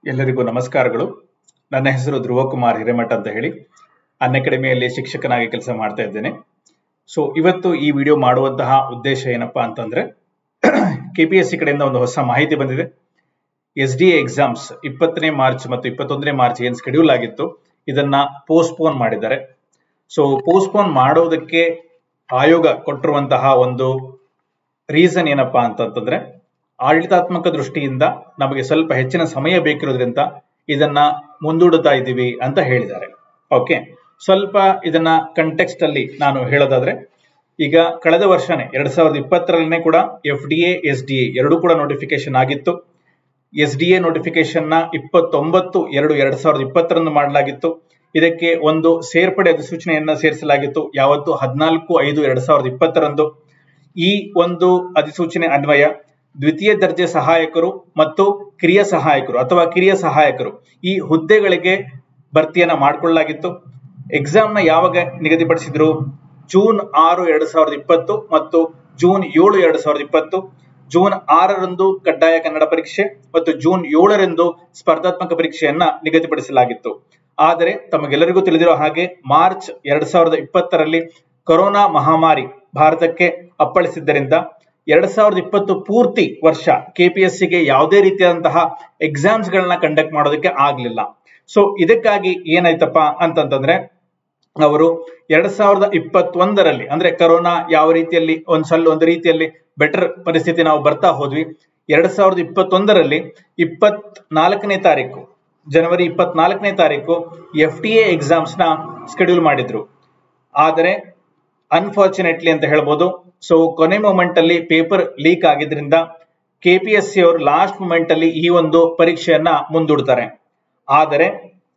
ಎಲ್ಲರಿಗೂ ನಮಸ್ಕಾರಗಳು ನನ್ನ ಹೆಸರು ಧ್ರುವಕುಮಾರ್ ಹಿರೇಮಠ ಅಂತ ಹೇಳಿ ಅನ್ ಅಕಾಡೆಮಿಯಲ್ಲಿ ಶಿಕ್ಷಕನಾಗಿ ಕೆಲಸ ಮಾಡ್ತಾ ಇದ್ದೇನೆ ಸೊ ಇವತ್ತು ಈ ವಿಡಿಯೋ ಮಾಡುವಂತಹ ಉದ್ದೇಶ ಏನಪ್ಪಾ ಅಂತಂದ್ರೆ ಕೆ ಪಿ ಎಸ್ ಸಿ ಕಡೆಯಿಂದ ಒಂದು ಹೊಸ ಮಾಹಿತಿ ಬಂದಿದೆ ಎಸ್ ಡಿ ಎಕ್ಸಾಮ್ಸ್ ಇಪ್ಪತ್ತನೇ ಮಾರ್ಚ್ ಮತ್ತು ಇಪ್ಪತ್ತೊಂದನೇ ಮಾರ್ಚ್ ಏನ್ ಶೆಡ್ಯೂಲ್ ಆಗಿತ್ತು ಇದನ್ನ ಪೋಸ್ಟ್ಪೋನ್ ಮಾಡಿದ್ದಾರೆ ಸೊ ಪೋಸ್ಟ್ಪೋನ್ ಮಾಡೋದಕ್ಕೆ ಆಯೋಗ ಕೊಟ್ಟಿರುವಂತಹ ಒಂದು ರೀಸನ್ ಏನಪ್ಪಾ ಅಂತಂತಂದ್ರೆ ಆಡಳಿತಾತ್ಮಕ ದೃಷ್ಟಿಯಿಂದ ನಮಗೆ ಸ್ವಲ್ಪ ಹೆಚ್ಚಿನ ಸಮಯ ಬೇಕಿರೋದ್ರಿಂದ ಇದನ್ನ ಮುಂದೂಡುತ್ತಾ ಇದ್ದೀವಿ ಅಂತ ಹೇಳಿದ್ದಾರೆ ಓಕೆ ಸ್ವಲ್ಪ ಇದನ್ನ ಕಂಟೆಕ್ಸ್ಟ್ ಅಲ್ಲಿ ನಾನು ಹೇಳೋದಾದ್ರೆ ಈಗ ಕಳೆದ ವರ್ಷನೇ ಎರಡ್ ಸಾವಿರದ ಇಪ್ಪತ್ತರಲ್ಲೇ ಕೂಡ F D A S D A ಎರಡೂ ಕೂಡ ನೋಟಿಫಿಕೇಶನ್ ಆಗಿತ್ತು ಎಸ್ ಡಿ ಎ ನೋಟಿಫಿಕೇಶನ್ ನ ಇಪ್ಪತ್ತೊಂಬತ್ತು ಎರಡು ಎರಡ್ ಸಾವಿರದ ಇಪ್ಪತ್ತರಂದು ಮಾಡಲಾಗಿತ್ತು ಇದಕ್ಕೆ ಒಂದು ಸೇರ್ಪಡೆ ಅಧಿಸೂಚನೆಯನ್ನ ಸೇರಿಸಲಾಗಿತ್ತು ಯಾವತ್ತು ಹದಿನಾಲ್ಕು ಐದು ಎರಡ್ ಸಾವಿರದ ಇಪ್ಪತ್ತರಂದು ಈ ಒಂದು ಅಧಿಸೂಚನೆ ಅನ್ವಯ ದ್ವಿತೀಯ ದರ್ಜೆ ಸಹಾಯಕರು ಮತ್ತು ಕಿರಿಯ ಸಹಾಯಕರು ಅಥವಾ ಕಿರಿಯ ಸಹಾಯಕರು ಈ ಹುದ್ದೆಗಳಿಗೆ ಭರ್ತಿಯನ್ನ ಮಾಡಿಕೊಳ್ಳಲಾಗಿತ್ತು ಎಕ್ಸಾಮ್ ನ ಯಾವಾಗ ನಿಗದಿಪಡಿಸಿದ್ರು ಜೂನ್ ಆರು ಎರಡ್ ಸಾವಿರದ ಇಪ್ಪತ್ತು ಮತ್ತು ಜೂನ್ ಏಳು ಎರಡ್ ಸಾವಿರದ ಇಪ್ಪತ್ತು ಜೂನ್ ಆರರಂದು ಕಡ್ಡಾಯ ಕನ್ನಡ ಪರೀಕ್ಷೆ ಮತ್ತು ಜೂನ್ ಏಳರಂದು ಸ್ಪರ್ಧಾತ್ಮಕ ಪರೀಕ್ಷೆಯನ್ನ ನಿಗದಿಪಡಿಸಲಾಗಿತ್ತು ಆದರೆ ತಮಗೆಲ್ಲರಿಗೂ ತಿಳಿದಿರೋ ಹಾಗೆ ಮಾರ್ಚ್ ಎರಡ್ ಸಾವಿರದ ಇಪ್ಪತ್ತರಲ್ಲಿ ಕೊರೋನಾ ಮಹಾಮಾರಿ ಭಾರತಕ್ಕೆ ಅಪ್ಪಳಿಸಿದ್ದರಿಂದ ಎರಡ್ ಸಾವಿರದ ಇಪ್ಪತ್ತು ಪೂರ್ತಿ ವರ್ಷ ಕೆಪಿಎಸ್ಸಿಗೆ ಯಾವುದೇ ರೀತಿಯಾದಂತಹ ಎಕ್ಸಾಮ್ಸ್ ಗಳನ್ನ ಕಂಡಕ್ಟ್ ಮಾಡೋದಕ್ಕೆ ಆಗ್ಲಿಲ್ಲ ಸೊ ಇದಕ್ಕಾಗಿ ಏನಾಯ್ತಪ್ಪ ಅಂತಂತಂದ್ರೆ ಅವರು ಎರಡ್ ಸಾವಿರದ ಇಪ್ಪತ್ತೊಂದರಲ್ಲಿ ಅಂದ್ರೆ ಕರೋನಾ ಯಾವ ರೀತಿಯಲ್ಲಿ ಒಂದ್ ಸಲ ಒಂದು ರೀತಿಯಲ್ಲಿ ಬೆಟರ್ ಪರಿಸ್ಥಿತಿ ನಾವು ಬರ್ತಾ ಹೋದ್ವಿ ಎರಡ್ ಸಾವಿರದ ಇಪ್ಪತ್ತೊಂದರಲ್ಲಿ ಇಪ್ಪತ್ ನಾಲ್ಕನೇ ತಾರೀಕು ಜನವರಿ ಇಪ್ಪತ್ನಾಲ್ಕನೇ ತಾರೀಕು ಎಫ್ ಟಿ ಎ ಎಕ್ಸಾಮ್ಸ್ ನ ಶೆಡ್ಯೂಲ್ ಮಾಡಿದ್ರು ಆದರೆ ಅನ್ಫಾರ್ಚುನೇಟ್ಲಿ ಅಂತ ಹೇಳ್ಬೋದು ಸೊ ಕೊನೆ ಮೂಮೆಂಟ್ ಅಲ್ಲಿ ಪೇಪರ್ ಲೀಕ್ ಆಗಿದ್ರಿಂದ ಕೆಪಿಎಸ್ಸಿ ಅವರು ಲಾಸ್ಟ್ ಮೂಮೆಂಟ್ ಅಲ್ಲಿ ಈ ಒಂದು ಪರೀಕ್ಷೆಯನ್ನ ಮುಂದೂಡ್ತಾರೆ ಆದರೆ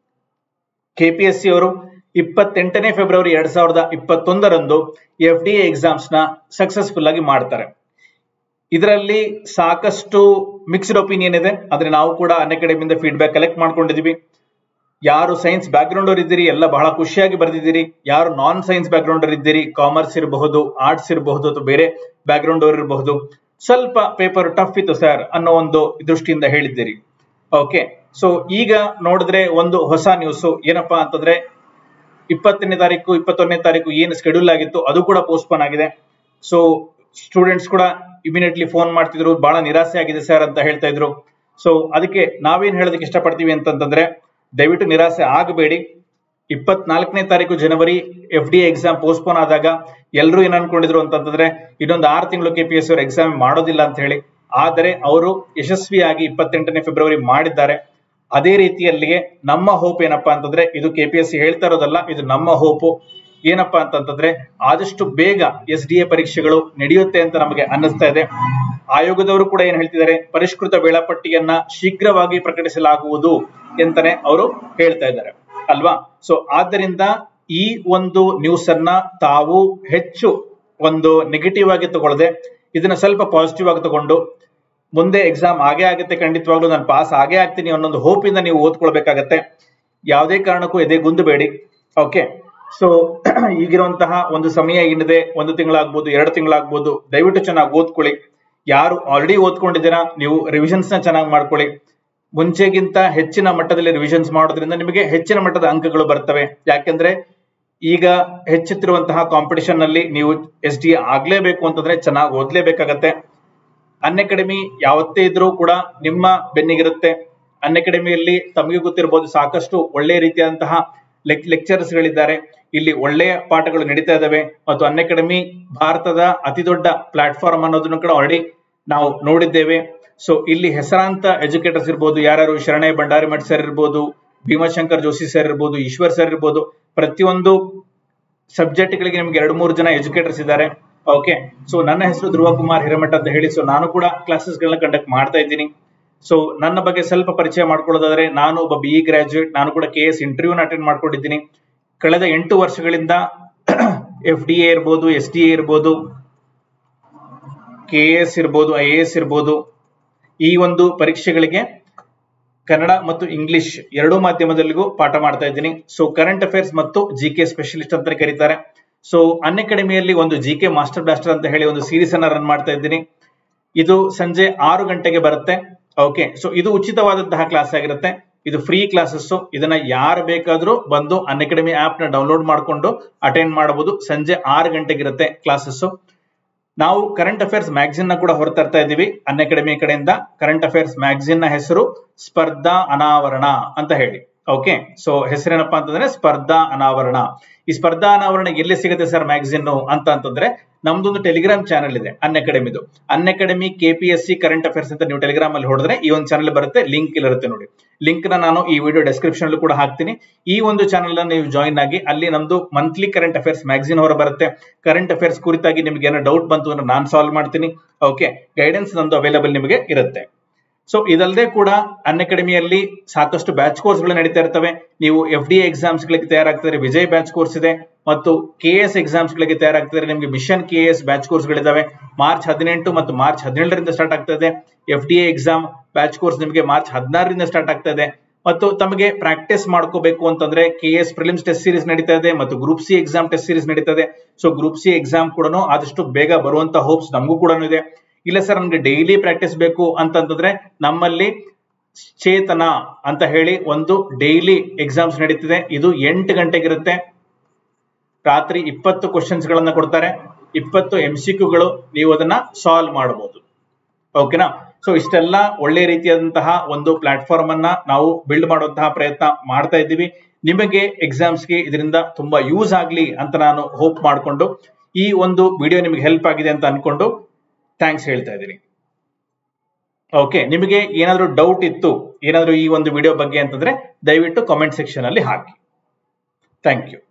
ಕೆಪಿಎಸ್ಸಿ ಅವರು ಇಪ್ಪತ್ತೆಂಟನೇ ಫೆಬ್ರವರಿ ಎರಡ್ ಸಾವಿರದ ಇಪ್ಪತ್ತೊಂದರಂದು ಎಫ್ ಡಿ ಎಕ್ಸಾಮ್ಸ್ ನ ಸಕ್ಸಸ್ಫುಲ್ ಆಗಿ ಮಾಡ್ತಾರೆ ಇದರಲ್ಲಿ ಸಾಕಷ್ಟು ಮಿಕ್ಸ್ಡ್ ಒಪಿನಿಯನ್ ಇದೆ ಆದ್ರೆ ನಾವು ಕೂಡ ಅನ್ ಅಕಾಡೆಮಿಯಿಂದ ಫೀಡ್ಬ್ಯಾಕ್ ಕಲೆಕ್ಟ್ ಮಾಡ್ಕೊಂಡಿದೀವಿ ಯಾರು ಸೈನ್ಸ್ ಬ್ಯಾಕ್ ಗ್ರೌಂಡ್ ಅವ್ರು ಇದ್ದೀರಿ ಎಲ್ಲ ಬಹಳ ಖುಷಿಯಾಗಿ ಬರೆದಿದ್ದೀರಿ ಯಾರು ನಾನ್ ಸೈನ್ಸ್ ಬ್ಯಾಕ್ ಗ್ರೌಂಡ್ ಅವ್ರು ಇದ್ದೀರಿ ಕಾಮರ್ಸ್ ಇರಬಹುದು ಆರ್ಟ್ಸ್ ಇರಬಹುದು ಅಥವಾ ಬೇರೆ ಬ್ಯಾಕ್ ಗ್ರೌಂಡ್ ಅವ್ರು ಇರಬಹುದು ಸ್ವಲ್ಪ ಪೇಪರ್ ಟಫ್ ಇತ್ತು ಸರ್ ಅನ್ನೋ ಒಂದು ದೃಷ್ಟಿಯಿಂದ ಹೇಳಿದ್ದೀರಿ ಓಕೆ ಸೊ ಈಗ ನೋಡಿದ್ರೆ ಒಂದು ಹೊಸ ನ್ಯೂಸ್ ಏನಪ್ಪಾ ಅಂತಂದ್ರೆ ಇಪ್ಪತ್ತನೇ ತಾರೀಕು ಇಪ್ಪತ್ತೊಂದನೇ ತಾರೀಕು ಏನು ಶೆಡ್ಯೂಲ್ ಆಗಿತ್ತು ಅದು ಕೂಡ ಪೋಸ್ಟ್ಪೋನ್ ಆಗಿದೆ ಸೊ ಸ್ಟೂಡೆಂಟ್ಸ್ ಕೂಡ ಇಮಿಡಿಯೇಟ್ಲಿ ಫೋನ್ ಮಾಡ್ತಿದ್ರು ಬಹಳ ನಿರಾಸೆ ಆಗಿದೆ ಸರ್ ಅಂತ ಹೇಳ್ತಾ ಇದ್ರು ಸೊ ಅದಕ್ಕೆ ನಾವೇನ್ ಹೇಳೋದಕ್ಕೆ ಇಷ್ಟಪಡ್ತೀವಿ ಅಂತಂತಂದ್ರೆ ದಯವಿಟ್ಟು ನಿರಾಸೆ ಆಗಬೇಡಿ ಇಪ್ಪತ್ನಾಲ್ಕನೇ ತಾರೀಕು ಜನವರಿ ಎಫ್ ಡಿ ಎಕ್ಸಾಮ್ ಪೋಸ್ಟ್ಪೋನ್ ಆದಾಗ ಎಲ್ಲರೂ ಏನ್ ಅನ್ಕೊಂಡಿದ್ರು ಅಂತಂತಂದ್ರೆ ಇನ್ನೊಂದು ಆರು ತಿಂಗಳು ಕೆ ಪಿ ಎಸ್ ಅವ್ರ ಎಕ್ಸಾಮ್ ಮಾಡೋದಿಲ್ಲ ಅಂತ ಹೇಳಿ ಆದರೆ ಅವರು ಯಶಸ್ವಿಯಾಗಿ ಇಪ್ಪತ್ತೆಂಟನೇ ಫೆಬ್ರವರಿ ಮಾಡಿದ್ದಾರೆ ಅದೇ ರೀತಿಯಲ್ಲಿಗೆ ನಮ್ಮ ಹೋಪ್ ಏನಪ್ಪಾ ಅಂತಂದ್ರೆ ಇದು ಕೆ ಪಿ ಎಸ್ ಸಿ ಹೇಳ್ತಾ ಇರೋದಲ್ಲ ಇದು ನಮ್ಮ ಹೋಪು ಏನಪ್ಪಾ ಅಂತಂತಂದ್ರೆ ಆದಷ್ಟು ಬೇಗ ಎಸ್ ಡಿ ಎ ಪರೀಕ್ಷೆಗಳು ನಡೆಯುತ್ತೆ ಅಂತ ನಮಗೆ ಅನ್ನಿಸ್ತಾ ಇದೆ ಆಯೋಗದವರು ಕೂಡ ಏನ್ ಹೇಳ್ತಿದ್ದಾರೆ ಪರಿಷ್ಕೃತ ವೇಳಾಪಟ್ಟಿಯನ್ನ ಶೀಘ್ರವಾಗಿ ಪ್ರಕಟಿಸಲಾಗುವುದು ಅಂತಾನೆ ಅವರು ಹೇಳ್ತಾ ಇದ್ದಾರೆ ಅಲ್ವಾ ಸೊ ಆದ್ದರಿಂದ ಈ ಒಂದು ನ್ಯೂಸ್ ಅನ್ನ ತಾವು ಹೆಚ್ಚು ಒಂದು ನೆಗೆಟಿವ್ ಆಗಿ ತಗೊಳ್ಳದೆ ಇದನ್ನ ಸ್ವಲ್ಪ ಪಾಸಿಟಿವ್ ಆಗಿ ತಗೊಂಡು ಮುಂದೆ ಎಕ್ಸಾಮ್ ಆಗೇ ಆಗುತ್ತೆ ಖಂಡಿತವಾಗ್ಲೂ ನಾನು ಪಾಸ್ ಆಗೇ ಆಗ್ತೀನಿ ಅನ್ನೊಂದು ಹೋಪ್ ಇಂದ ನೀವು ಓದ್ಕೊಳ್ಬೇಕಾಗತ್ತೆ ಯಾವುದೇ ಕಾರಣಕ್ಕೂ ಎದೆ ಗುಂದಬೇಡಿ ಓಕೆ ಸೊ ಈಗಿರುವಂತಹ ಒಂದು ಸಮಯ ಏನಿದೆ ಒಂದು ತಿಂಗಳಾಗ್ಬೋದು ಎರಡು ತಿಂಗಳಾಗ್ಬೋದು ದಯವಿಟ್ಟು ಚೆನ್ನಾಗಿ ಓದ್ಕೊಳ್ಳಿ ಯಾರು ಆಲ್ರೆಡಿ ಓದ್ಕೊಂಡಿದ್ದೀರಾ ನೀವು ರಿವಿಷನ್ಸ್ ನ ಚೆನ್ನಾಗಿ ಮಾಡ್ಕೊಳ್ಳಿ ಮುಂಚೆಗಿಂತ ಹೆಚ್ಚಿನ ಮಟ್ಟದಲ್ಲಿ ರಿವಿಷನ್ಸ್ ಮಾಡೋದ್ರಿಂದ ನಿಮಗೆ ಹೆಚ್ಚಿನ ಮಟ್ಟದ ಅಂಕಗಳು ಬರ್ತವೆ ಯಾಕೆಂದ್ರೆ ಈಗ ಹೆಚ್ಚುತ್ತಿರುವಂತಹ ಕಾಂಪಿಟಿಷನ್ ನಲ್ಲಿ ನೀವು ಎಸ್ ಡಿ ಆಗ್ಲೇಬೇಕು ಅಂತಂದ್ರೆ ಚೆನ್ನಾಗಿ ಓದ್ಲೇಬೇಕಾಗತ್ತೆ ಅನ್ ಅಕಾಡೆಮಿ ಯಾವತ್ತೇ ಇದ್ರೂ ಕೂಡ ನಿಮ್ಮ ಬೆನ್ನಿಗಿರುತ್ತೆ ಅನ್ ಅಕಾಡೆಮಿಯಲ್ಲಿ ತಮಗೆ ಗೊತ್ತಿರಬಹುದು ಸಾಕಷ್ಟು ಒಳ್ಳೆ ರೀತಿಯಾದಂತಹ ಲೆಕ್ಚರ್ಸ್ ಗಳಿದ್ದಾರೆ ಇಲ್ಲಿ ಒಳ್ಳೆಯ ಪಾಠಗಳು ನಡೀತಾ ಇದಾವೆ ಮತ್ತು ಅನ್ ಅಕಾಡೆಮಿ ಭಾರತದ ಅತಿ ದೊಡ್ಡ ಪ್ಲಾಟ್ಫಾರ್ಮ್ ಅನ್ನೋದನ್ನು ಕೂಡ ಆಲ್ರೆಡಿ ನಾವು ನೋಡಿದ್ದೇವೆ ಸೊ ಇಲ್ಲಿ ಹೆಸರಾಂತ ಎಜುಕೇಟರ್ಸ್ ಇರ್ಬೋದು ಯಾರು ಶರಣಯ್ಯ ಭಂಡಾರಿಮಠ್ ಸರ್ ಇರ್ಬೋದು ಭೀಮಾಶಂಕರ್ ಜೋಶಿ ಸರ್ ಇರ್ಬೋದು ಈಶ್ವರ್ ಸರ್ ಇರ್ಬೋದು ಪ್ರತಿಯೊಂದು ಸಬ್ಜೆಕ್ಟ್ ಗಳಿಗೆ ನಿಮ್ಗೆ ಎರಡು ಮೂರು ಜನ ಎಜುಕೇಟರ್ಸ್ ಇದ್ದಾರೆ ಓಕೆ ಸೊ ನನ್ನ ಹೆಸರು ಧ್ರುವ ಕುಮಾರ್ ಹಿರೇಮಠ ಅಂತ ಹೇಳಿ ಸೊ ನಾನು ಕೂಡ ಕ್ಲಾಸಸ್ ಗಳನ್ನ ಕಂಡಕ್ಟ್ ಮಾಡ್ತಾ ಇದ್ದೀನಿ ಸೊ ನನ್ನ ಬಗ್ಗೆ ಸ್ವಲ್ಪ ಪರಿಚಯ ಮಾಡ್ಕೊಳ್ಳೋದಾದ್ರೆ ನಾನು ಒಬ್ಬ ಬಿ ಇ ಗ್ರಾಜುಯೇಟ್ ನಾನು ಕೂಡ ಕೆ ಎಸ್ ಇಂಟರ್ವ್ಯೂನ ಅಟೆಂಡ್ ಮಾಡ್ಕೊಂಡಿದ್ದೀನಿ ಕಳೆದ ಎಂಟು ವರ್ಷಗಳಿಂದ ಎಫ್ ಡಿ ಎ ಇರ್ಬೋದು ಎಸ್ ಡಿ ಎ ಇರ್ಬೋದು ಕೆ ಎಸ್ ಇರ್ಬೋದು ಐ ಎ ಎಸ್ ಇರ್ಬೋದು ಈ ಒಂದು ಪರೀಕ್ಷೆಗಳಿಗೆ ಕನ್ನಡ ಮತ್ತು ಇಂಗ್ಲಿಷ್ ಎರಡೂ ಮಾಧ್ಯಮದಲ್ಲಿಗೂ ಪಾಠ ಮಾಡ್ತಾ ಇದ್ದೀನಿ ಸೊ ಕರೆಂಟ್ ಅಫೇರ್ಸ್ ಮತ್ತು ಜಿ ಕೆ ಸ್ಪೆಷಲಿಸ್ಟ್ ಅಂತ ಕರೀತಾರೆ ಸೊ ಅನ್ ಅಕಾಡೆಮಿಯಲ್ಲಿ ಒಂದು ಜಿ ಕೆ ಮಾಸ್ಟರ್ ಬ್ಲಾಸ್ಟರ್ ಅಂತ ಹೇಳಿ ಒಂದು ಸೀರೀಸ್ ಅನ್ನ ರನ್ ಮಾಡ್ತಾ ಇದ್ದೀನಿ ಇದು ಸಂಜೆ ಆರು ಗಂಟೆಗೆ ಬರುತ್ತೆ ಓಕೆ ಸೊ ಇದು ಉಚಿತವಾದಂತಹ ಕ್ಲಾಸ್ ಆಗಿರುತ್ತೆ ಇದು ಫ್ರೀ ಕ್ಲಾಸಸ್ ಇದನ್ನ ಯಾರು ಬೇಕಾದ್ರೂ ಬಂದು ಅನ್ ಅಕಾಡೆಮಿ ಆಪ್ ನ ಡೌನ್ಲೋಡ್ ಮಾಡಿಕೊಂಡು ಅಟೆಂಡ್ ಮಾಡಬಹುದು ಸಂಜೆ ಆರು ಗಂಟೆಗೆ ಇರುತ್ತೆ ಕ್ಲಾಸಸ್ ನಾವು ಕರೆಂಟ್ ಅಫೇರ್ಸ್ ಮ್ಯಾಗಝಿನ್ ನ ಕೂಡ ಹೊರತರ್ತಾ ಇದ್ದೀವಿ ಅನ್ ಅಕಾಡೆಮಿ ಕಡೆಯಿಂದ ಕರೆಂಟ್ ಅಫೇರ್ಸ್ ಮ್ಯಾಗಝಿನ್ ನ ಹೆಸರು ಸ್ಪರ್ಧಾ ಅನಾವರಣ ಅಂತ ಹೇಳಿ ಓಕೆ ಸೊ ಹೆಸರೇನಪ್ಪಾ ಅಂತಂದ್ರೆ ಸ್ಪರ್ಧಾ ಅನಾವರಣ ಈ ಸ್ಪರ್ಧಾ ಅನಾವರಣ ಎಲ್ಲಿ ಸಿಗುತ್ತೆ ಸರ್ ಮ್ಯಾಗಝಿನ್ ಅಂತ ಅಂತಂದ್ರೆ ನಮ್ದೊಂದು ಟೆಲಿಗ್ರಾಮ್ ಚಾನಲ್ ಇದೆ ಅನ್ ಅಕಾಡೆಮಿದು Unacademy KPSC current affairs ಅಂತ ನೀವು ಟೆಲಿಗ್ರಾಮ್ ಅಲ್ಲಿ ಹೊಡೆದ್ರೆ ಈ ಒಂದು ಚಾನಲ್ ಬರುತ್ತೆ ಲಿಂಕ್ ಇಲ್ಲಿರುತ್ತೆ ನೋಡಿ ಲಿಂಕ್ ನ ನಾನು ಈ ವಿಡಿಯೋ ಡಿಸ್ಕ್ರಿಪ್ಷನ್ ಅಲ್ಲೂ ಕೂಡ ಹಾಕ್ತೀನಿ ಈ ಒಂದು ಚಾನಲ್ ನೀವು ಜಾಯಿನ್ ಆಗಿ ಅಲ್ಲಿ ನಮ್ದು ಮಂತ್ಲಿ ಕರೆಂಟ್ ಅಫೇರ್ಸ್ ಮ್ಯಾಗಝಿನ್ ಹೊರ ಬರುತ್ತೆ ಕರೆಂಟ್ ಅಫೇರ್ಸ್ ಕುರಿತಾಗಿ ನಿಮ್ಗೆ ಏನೋ ಡೌಟ್ ಬಂತು ಅಂದ್ರೆ ನಾನು ಸಾಲ್ವ್ ಮಾಡ್ತೀನಿ ಓಕೆ ಗೈಡೆನ್ಸ್ ನಮ್ದು ಅವೈಲೇಬಲ್ ನಿಮಗೆ ಇರುತ್ತೆ ಸೊ ಇದಲ್ಲದೆ ಕೂಡ ಅನ್ ಅಕಾಡೆಮಿಯಲ್ಲಿ ಸಾಕಷ್ಟು ಬ್ಯಾಚ್ ಕೋರ್ಸ್ ಗಳು ನಡೀತಾ ಇರ್ತವೆ ನೀವು ಎಫ್ ಡಿ ಎಕ್ಸಾಮ್ಸ್ ಗಳಿಗೆ ತಯಾರಾಗ್ತಿದ್ರೆ ವಿಜಯ್ ಬ್ಯಾಚ್ ಕೋರ್ಸ್ ಇದೆ ಮತ್ತು ಕೆ ಎಸ್ ಎಕ್ಸಾಮ್ಸ್ ಗಳಿಗೆ ತಯಾರಾಗ್ತಿದ್ರೆ ನಿಮಗೆ mission K S batch course ಗಳಿದಾವೆ ಮಾರ್ಚ್ ಹದಿನೆಂಟು ಮತ್ತು ಮಾರ್ಚ್ ಹದಿನೇಳರಿಂದ ಸ್ಟಾರ್ಟ್ ಆಗ್ತದೆ F D exam batch course ನಿಮಗೆ ಮಾರ್ಚ್ ಹದಿನಾರರಿಂದ ಸ್ಟಾರ್ಟ್ ಆಗ್ತದೆ ಮತ್ತು ತಮಗೆ ಪ್ರಾಕ್ಟೀಸ್ ಮಾಡ್ಕೋಬೇಕು ಅಂತಂದ್ರೆ K S prelims test series ನಡೀತಾ ಇದೆ ಮತ್ತು group C exam test series ನಡೀತಾ ಇದೆ ಸೊ ಗ್ರೂಪ್ ಸಿ ಎಕ್ಸಾಮ್ ಕೂಡ ಆದಷ್ಟು ಬೇಗ ಬರುವಂತ ಹೋಪ್ಸ್ ನಮಗೂ ಕೂಡ ಇದೆ ಇಲ್ಲ ಸರ್ ನಮ್ಗೆ ಡೈಲಿ ಪ್ರಾಕ್ಟೀಸ್ ಬೇಕು ಅಂತಂತಂದ್ರೆ ನಮ್ಮಲ್ಲಿ ಚೇತನ ಅಂತ ಹೇಳಿ ಒಂದು ಡೈಲಿ ಎಕ್ಸಾಮ್ಸ್ ನಡೀತಿದೆ ಇದು ಎಂಟು ಗಂಟೆಗಿರುತ್ತೆ ರಾತ್ರಿ ಇಪ್ಪತ್ತು ಕ್ವಶನ್ಸ್ ಗಳನ್ನ ಕೊಡ್ತಾರೆ ಇಪ್ಪತ್ತು ಎಂ ಸಿ ಕ್ಯೂಗಳು ನೀವು ಅದನ್ನ ಸಾಲ್ವ್ ಮಾಡಬಹುದು ಓಕೆನಾ ಸೊ ಇಷ್ಟೆಲ್ಲ ಒಳ್ಳೆ ರೀತಿಯಾದಂತಹ ಒಂದು ಪ್ಲಾಟ್ಫಾರ್ಮ್ ಅನ್ನ ನಾವು ಬಿಲ್ಡ್ ಮಾಡುವಂತಹ ಪ್ರಯತ್ನ ಮಾಡ್ತಾ ಇದ್ದೀವಿ ನಿಮಗೆ ಎಕ್ಸಾಮ್ಸ್ಗೆ ಇದರಿಂದ ತುಂಬಾ ಯೂಸ್ ಆಗ್ಲಿ ಅಂತ ನಾನು ಹೋಪ್ ಮಾಡಿಕೊಂಡು ಈ ಒಂದು ವಿಡಿಯೋ ನಿಮಗೆ ಹೆಲ್ಪ್ ಆಗಿದೆ ಅಂತ ಅನ್ಕೊಂಡು ಥ್ಯಾಂಕ್ಸ್ ಹೇಳ್ತಾ ಇದ್ದೀನಿ ಓಕೆ ನಿಮಗೆ ಏನಾದರೂ ಡೌಟ್ ಇತ್ತು ಏನಾದರೂ ಈ ಒಂದು ವಿಡಿಯೋ ಬಗ್ಗೆ ಅಂತಂದ್ರೆ ದಯವಿಟ್ಟು ಕಾಮೆಂಟ್ ಸೆಕ್ಷನ್ ಅಲ್ಲಿ ಹಾಕಿ ಥ್ಯಾಂಕ್ ಯು